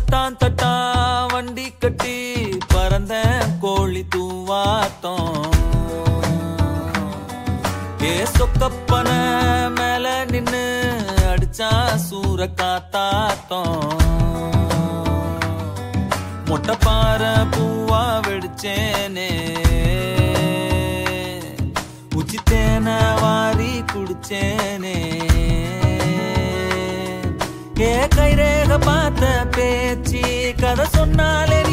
தட்டான் தட்டான் வண்டி கட்டி பறந்த கோழி தூவாத்தம் ஏ சொக்கப்பன மேல நின்னு அடிச்சா சூற காத்தாத்தம் மொட்டை பாறை பூவா வெடிச்சேனே உச்சித்தேன வாரி குடிச்சேனே ஏ கைரேக பார்த்த பேச்சு கதை சொன்னாலே